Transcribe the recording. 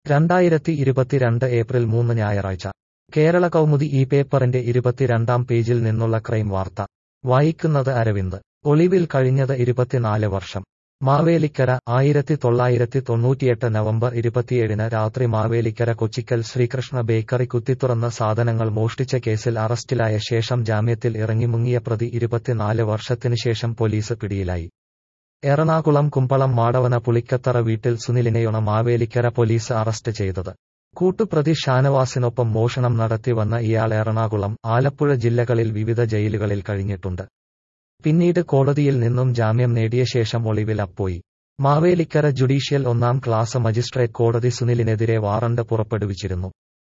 രണ്ടായിരത്തി ഇരുപത്തിരണ്ട് ഏപ്രിൽ മൂന്ന് ഞായറാഴ്ച കേരള കൗമുദി ഈ പേപ്പറിന്റെ ഇരുപത്തിരണ്ടാം പേജിൽ നിന്നുള്ള ക്രൈം വാർത്ത വായിക്കുന്നത് അരവിന്ദ് ഒളിവിൽ കഴിഞ്ഞത് ഇരുപത്തിനാല് വർഷം മാവേലിക്കര ആയിരത്തി തൊള്ളായിരത്തി തൊണ്ണൂറ്റിയെട്ട് നവംബർ ഇരുപത്തിയേഴിന് രാത്രി മാവേലിക്കര കൊച്ചിക്കൽ ശ്രീകൃഷ്ണ ബേക്കറി കുത്തിത്തുറന്ന സാധനങ്ങൾ മോഷ്ടിച്ച കേസിൽ അറസ്റ്റിലായ ശേഷം ജാമ്യത്തിൽ ഇറങ്ങി മുങ്ങിയ പ്രതി ഇരുപത്തിനാല് വർഷത്തിനുശേഷം പോലീസ് പിടിയിലായി എറണാകുളം കുമ്പളം മാടവന പുളിക്കത്തറ വീട്ടിൽ സുനിലിനെയാണ് മാവേലിക്കര പോലീസ് അറസ്റ്റ് ചെയ്തത് കൂട്ടുപ്രതി ഷാനവാസിനൊപ്പം മോഷണം നടത്തിവന്ന ഇയാൾ എറണാകുളം ആലപ്പുഴ ജില്ലകളിൽ വിവിധ ജയിലുകളിൽ കഴിഞ്ഞിട്ടുണ്ട് പിന്നീട് കോടതിയിൽ നിന്നും ജാമ്യം നേടിയ ശേഷം ഒളിവിൽ അപ്പോയി മാവേലിക്കര ജുഡീഷ്യൽ ഒന്നാം ക്ലാസ് മജിസ്ട്രേറ്റ് കോടതി സുനിലിനെതിരെ വാറണ്ട് പുറപ്പെടുവിച്ചിരുന്നു